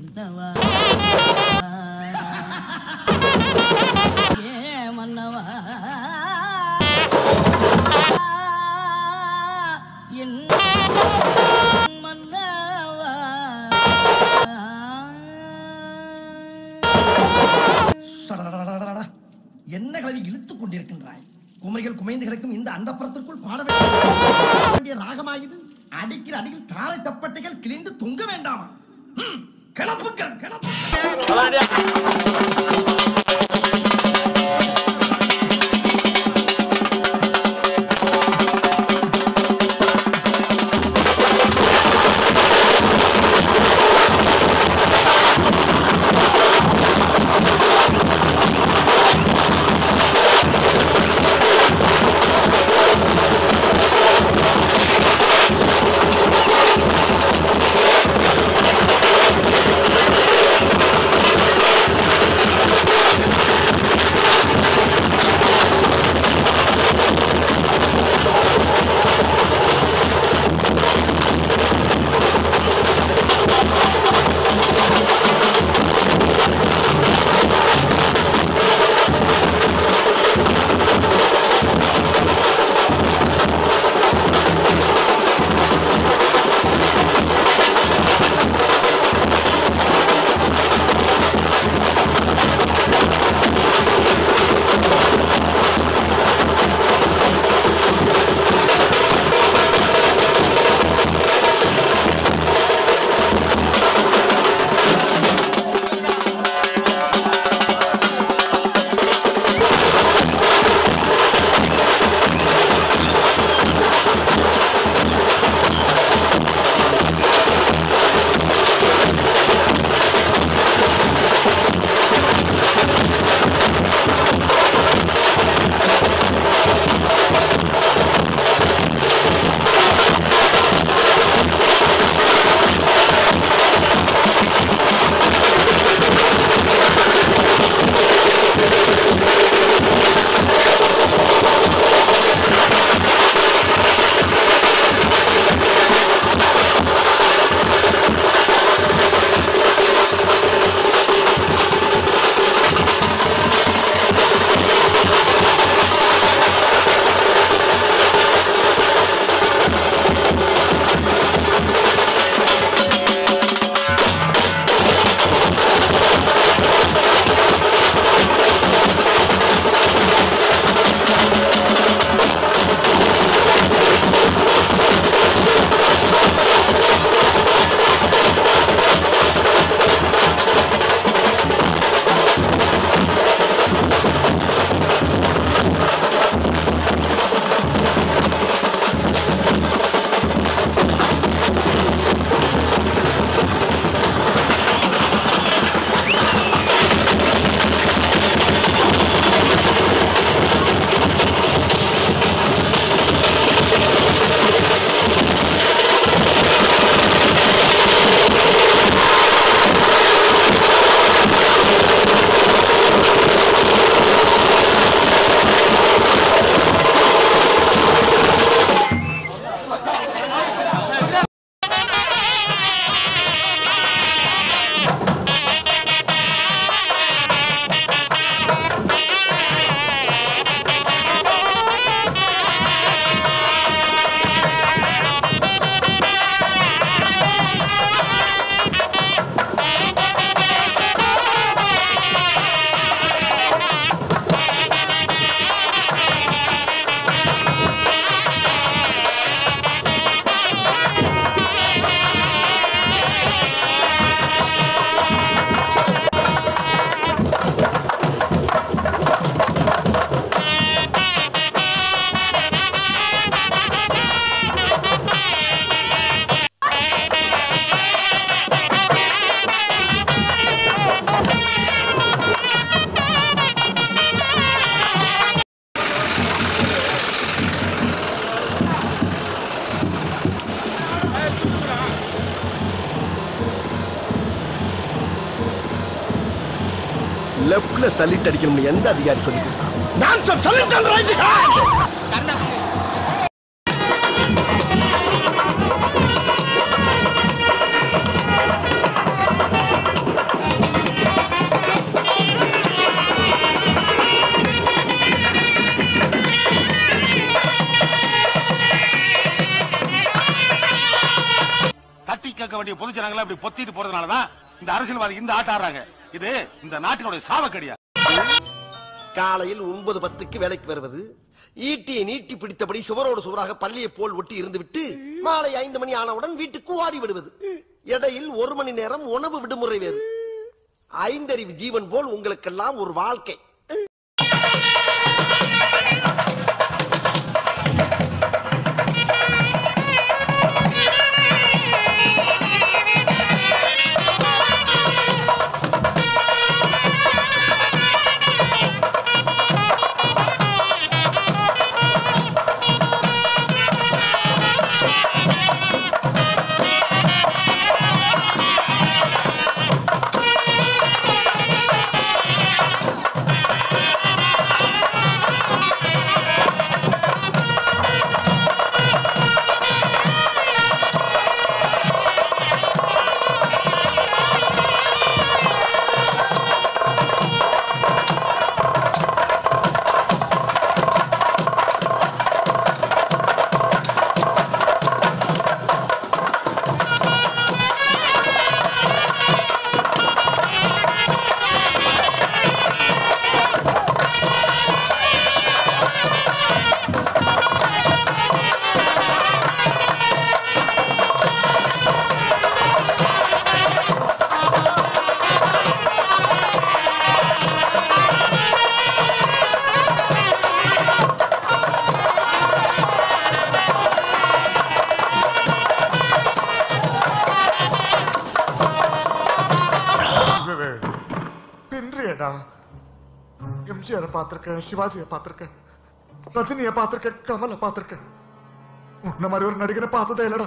மன்னவா ஏ மன்னவா என் மன்னவா சடடடடடடடா. என்ன கிளவி இழுத்துக் கொண்டிருக்கின்றாய் குமரிகள் குமைந்து கிடக்கும் இந்த அண்டப்புறத்திற்குள் பாட வேண்டிய ராகமாயுது அடிக்கிற அடியில் தாரை தப்பட்டைகள் கிழிந்து தொங்க வேண்டாமா ம், கிளப்புக்கள் கிளப்புக்கள் லெப்ட்ல சலிட் அடிக்கணும்னு எந்த அதிகாரி சொல்லி கொடுத்தான் நான் சார் சலிட் அண்ட் ரைட் பொது ஜனங்களை இப்படி பொத்திட்டு போறதுனாலதான் இந்த அரசியல்வாதி இந்த ஆட்ட ஆடுறாங்க இது இந்த நாட்டினுடைய சாவக்கடியா காலையில் ஒன்பது பத்துக்கு வேலைக்கு வருவது ஈட்டியை நீட்டி பிடித்தபடி சுவரோடு சுவராக பள்ளியை போல் ஒட்டி இருந்துவிட்டு மாலை ஐந்து மணி ஆனவுடன் வீட்டுக்கு ஓடி விடுவது இடையில் ஒரு மணி நேரம் உணவு விடுமுறை வேறு ஐந்தறிவு ஜீவன் போல் உங்களுக்கெல்லாம் ஒரு வாழ்க்கை பின்றியடா எம்ஜிஆரை பார்த்திருக்கேன் சிவாஜியை பார்த்திருக்கேன் ரஜினியை பார்த்திருக்கேன் கமலை பார்த்திருக்கேன் உன்ன மாதிரி ஒரு நடிகரை பார்த்ததே இல்லடா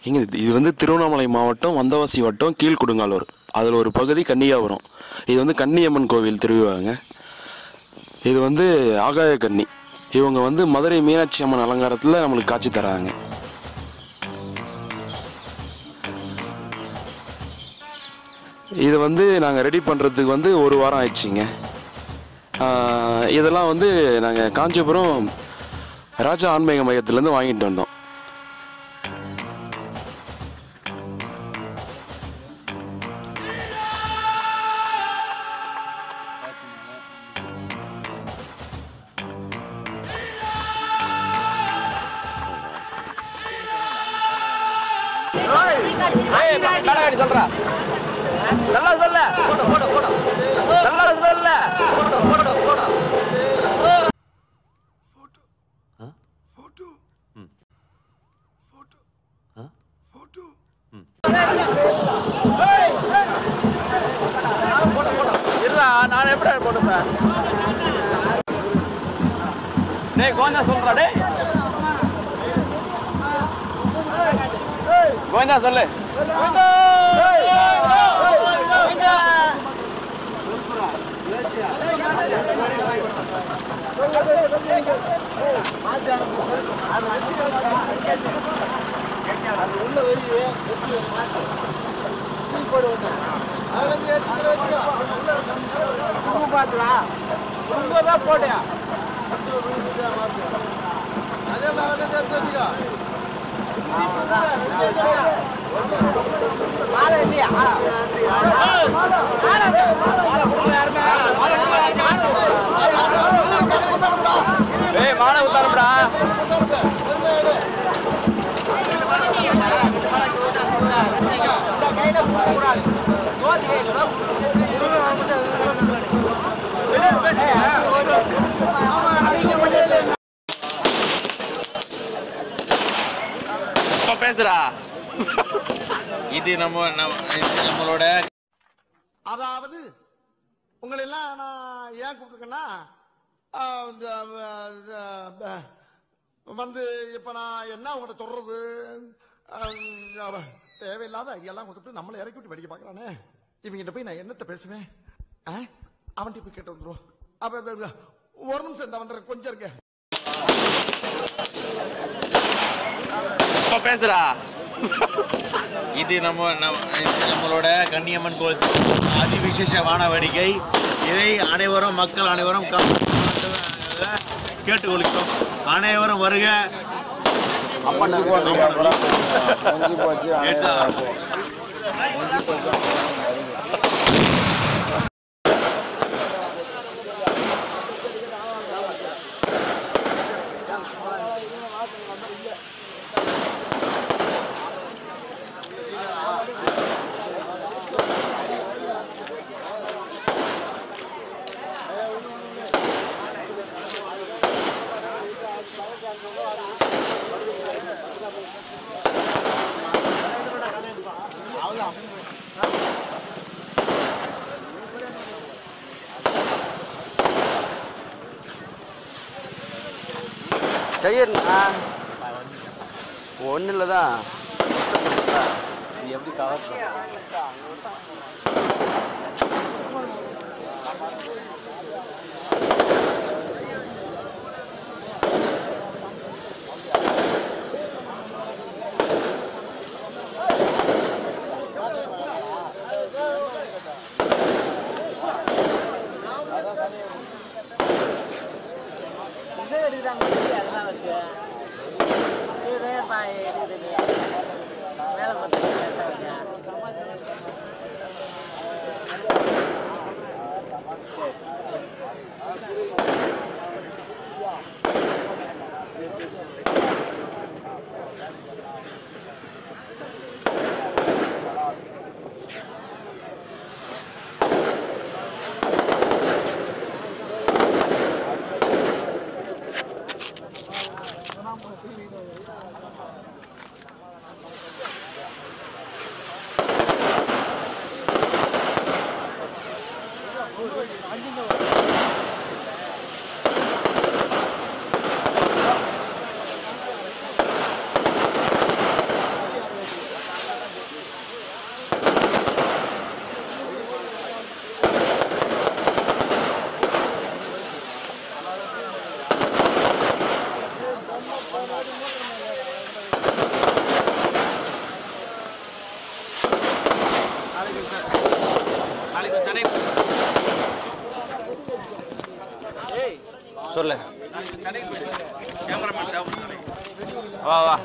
இங்கே இது வந்து திருவண்ணாமலை மாவட்டம் வந்தவாசி வட்டம் கீழ்குடுங்காலூர் அதில் ஒரு பகுதி கன்னியாபுரம் இது வந்து கன்னியம்மன் கோவில் திருவிழாங்க இது வந்து ஆகாய கன்னி இவங்க வந்து மதுரை மீனாட்சி அம்மன் அலங்காரத்தில் நம்மளுக்கு காட்சி தராங்க இது வந்து நாங்கள் ரெடி பண்ணுறதுக்கு வந்து ஒரு வாரம் ஆயிடுச்சுங்க ஆஹ் இதெல்லாம் வந்து நாங்கள் காஞ்சிபுரம் ராஜா ஆன்மீக மையத்துலேருந்து வாங்கிட்டு வந்தோம் கடைக்காடி சொல்றா நல்லா சொல்ல போட போட போட நல்லா சொல்ல போட போட போட இருடா நான் எப்படி போட்டுப்பேன் டேய் கோந்தா சொல்றா டேய் கோவிந்தா சொல்லு போட்டியா ஏய் மாலை ஊத்தாரம்டா பேசுறா இது நம்ம நம்ம- இது நம்மளோட அதாவது உங்களை எல்லாம் நான் ஏன் கூப்பிட்டுருக்கேன்னா ஆ, இந்த, ஆ, இந்த, ஆ, வந்து இப்ப நான் என்ன உங்கள்கிட்ட சொல்றது ஆ, அவ தேவையில்லாத ஐடியாலாம் கொடுத்துட்டு நம்மளை இறக்கி விட்டு வெடிக்க பார்க்கறானே இவங்கிட்ட போய் நான் என்னத்த பேசுவேன் ஆ? அவன்கிட்ட போய் கேட்டு வந்துருவோம் அப்ப அப்ப, அப்ப, ஒரு நிமிஷம் இந்த வந்துடுறேன் கொஞ்சம் இருக்க பேசுறா இது நம்ம நம்ம- இது நம்மளோட கன்னியம்மன் கோயில் அதிவிசேஷ வான வேடிக்கை இதை அனைவரும் மக்கள் அனைவரும் கா- கேட்டுக்கொள்கிறோம் அனைவரும் வருக கேட்டா? கையெடுண்ணா ஒன்றும் இல்லை தான் சொல்லு வா வா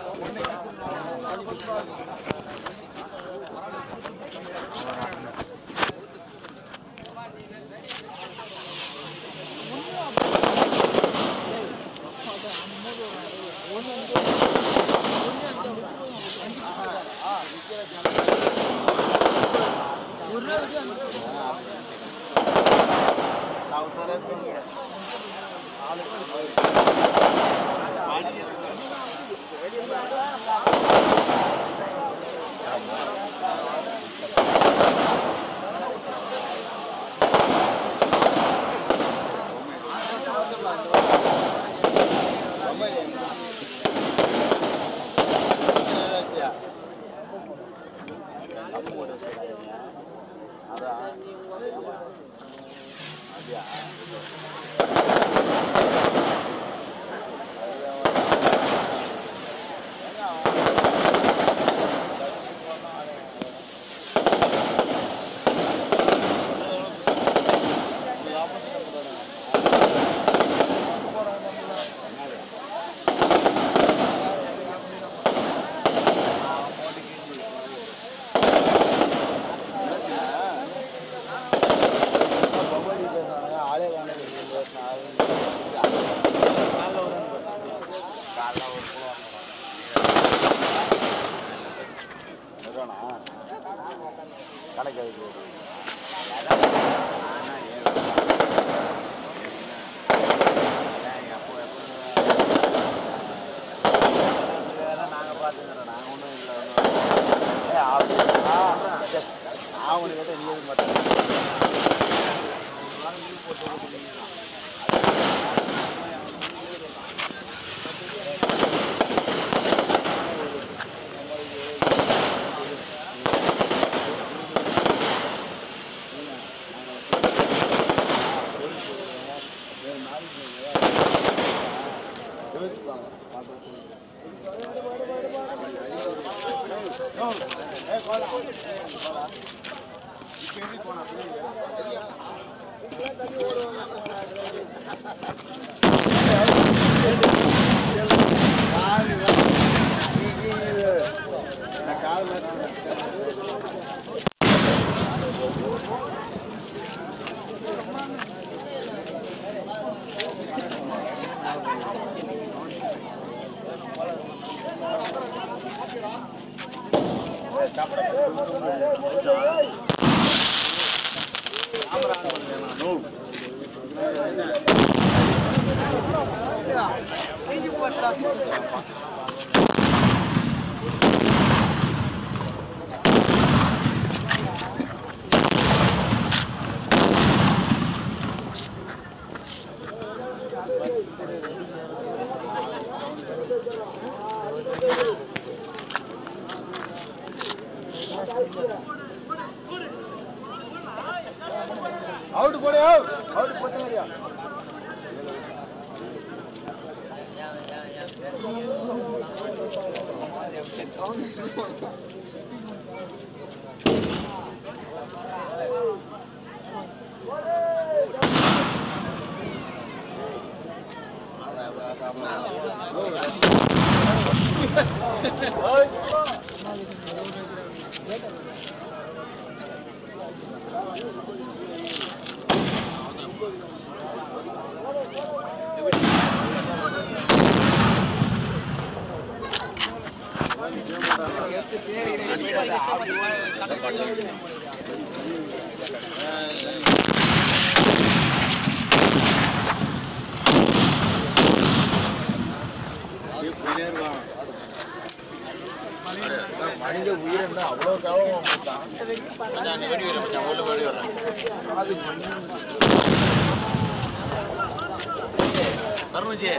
அருணுஜி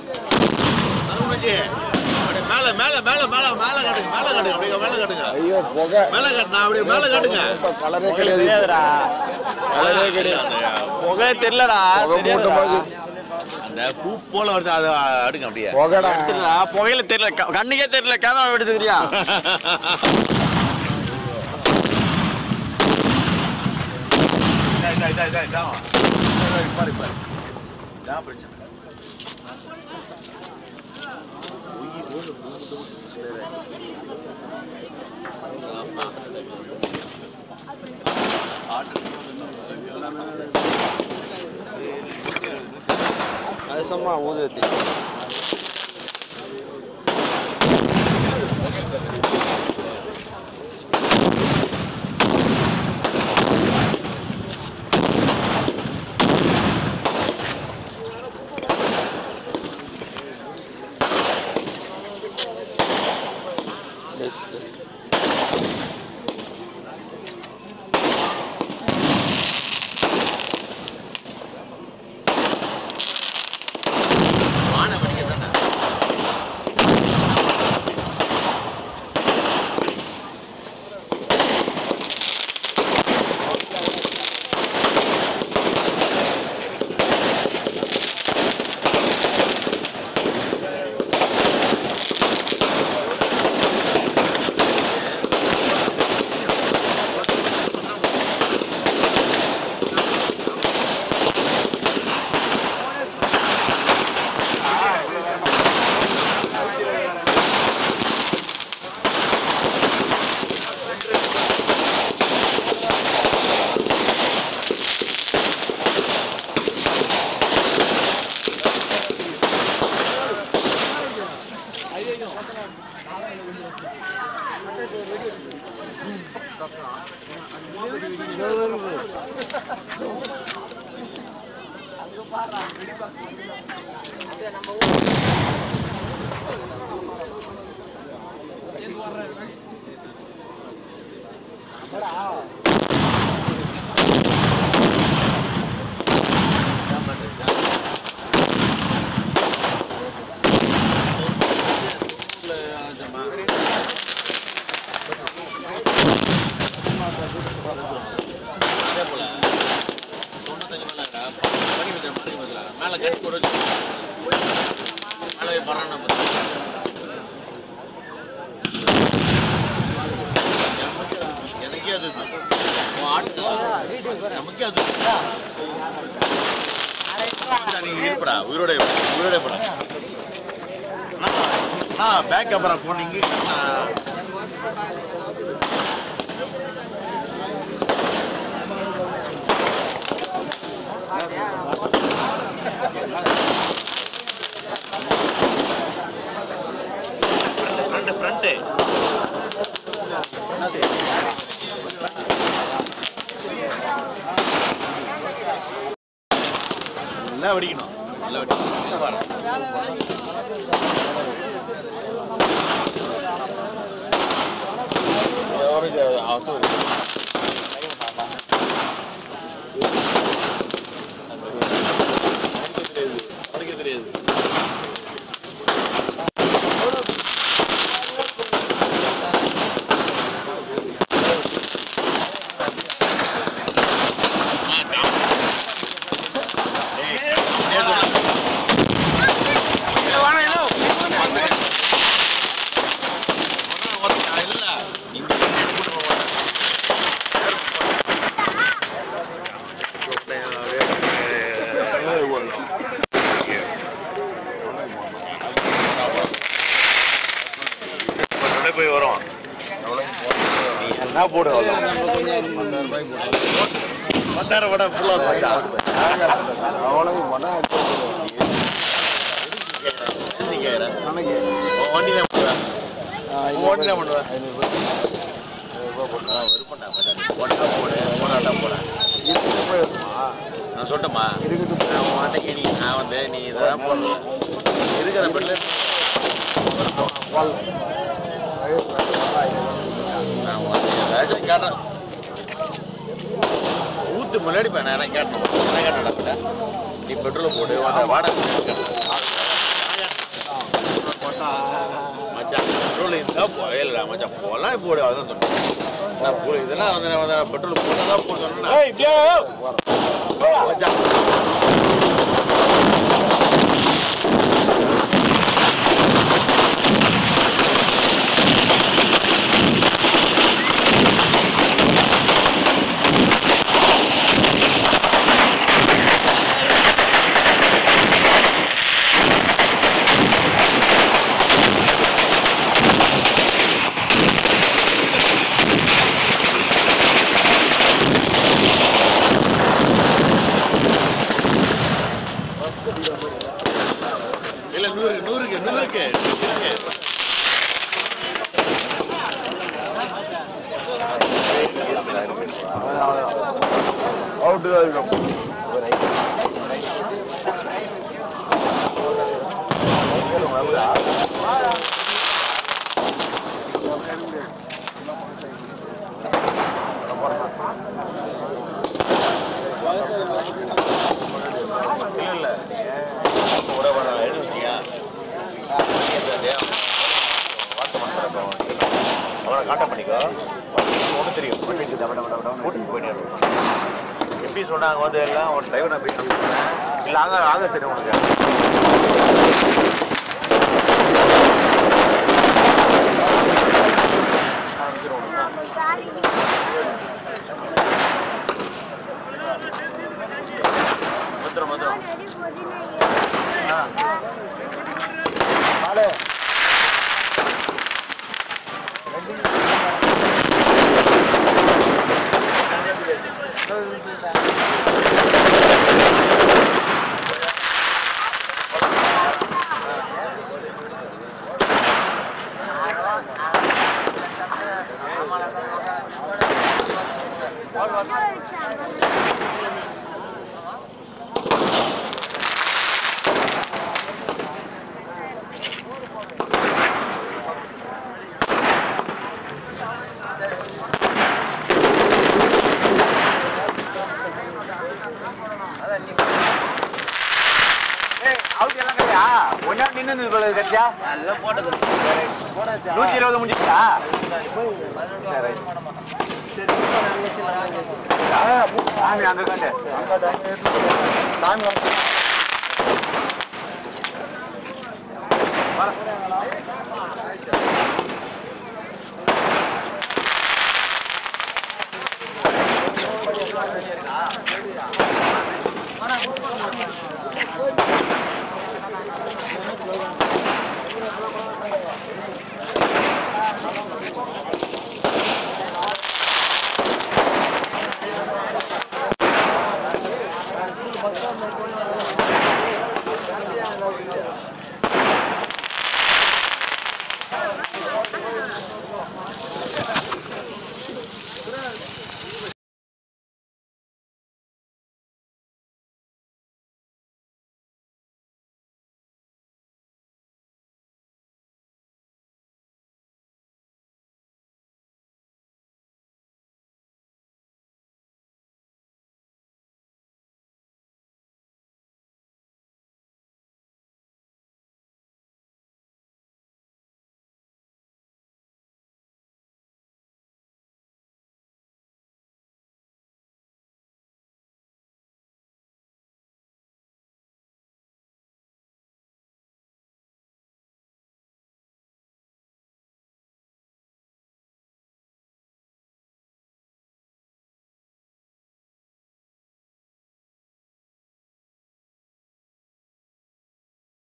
அருணுஜி அப்படியே மேல மேல மேல மேல மேல காட்டுங்க மேல காட்டுங்க அப்படியே மேல காட்டுங்க ஐயோ புகை மேல காட்டுங்க அப்படியே மேல காட்டுங்க கலரே கிடையாதுடா கலரே கிடையாது புகை தெரியலடா தெரியாதுடா. அந்த பூ போல வருது அதை அடுங்க அப்படியே புகைடா புகையில தெரியல க- கண்ணுக்கே தெரியல கேமரா எடுத்துக்கிறியா இதா, இதா, இதா, இதா, இதா. பாரு, பாரு. இதான் பிரச்சனை அது சும்மா ஊதுவத்தி மாணவனிக்கு தானே மேல கட்டி போட மேல பறான எனக்கே அது உன் ஆட்டு நமக்கே அது நீ இருப்படா உயிரோட இருப்படா, உயிரோட இருப்படா நான் பேக் அப்புறம் போனீங்க நான் ஃப்ரண்ட் ஃப்ரண்ட் நல்லா வெடிக்கணும் நல்லா வெடிக்கணும் பாரு படிக்க தெரியாது போய் வரும் நீ என்ன போடு பத்தாயிரம் வடை ஃபுல்லாக மச்சான் நீ கேட்குற வண்டி தான் பண்ணுவேன் வண்டி தான் பண்ணுவேன் விருப்பம்டா மச்சான் ஒன்றா போடு மூணாட்டா போட நான் சொல்லட்டுமா நான் உன் அன்னைக்கு நீ நான் வந்து நீ இதை தான் போடுவேன் இருக்கிற பெண்ணில் நான் உனக்கு ஏதாச்சும் கேட்டேன் ஊத்து முன்னாடி போய் நான் என்ன கேட்டேன் என்ன கேட்டேன்டா நீ பெட்ரோல் போடு உன் வாடகை கேட்டேன் மச்சான் பெட்ரோல் இருந்தால் போயிடல மச்சான் போகலாம் போடு அதான் சொன்னேன் நான் போ இதெல்லாம் வந்து நான் வந்து பெட்ரோல் போட்டு தான் போட சொன்னேன் மச்சான் இல்ல நூறு நூறுக்கு நூறுக்கு நூறுக்கு. இல்ல இல்ல நீங்க கூட வர எழுதுச்சியா வார்த்தை மாத்திரம் அவனை காண்டாக்ட் பண்ணிக்கோ ஒன்று தெரியும் கூட்டிட்டு போயிட்டு எப்படி சொன்னாங்க வந்து எல்லாம் ஒரு டிரைவர் நான் போய் அனுப்புறேன் இல்லை ஆக ஆக தெரியும் உனக்கு வந்துடும் வந்துடும் அவுட் எல்லாம் கிடையா ஒன்னா நின்று கட்சியா நூத்தி இருபது முடிஞ்சுச்சா சாமி அங்க கண்டு சாமி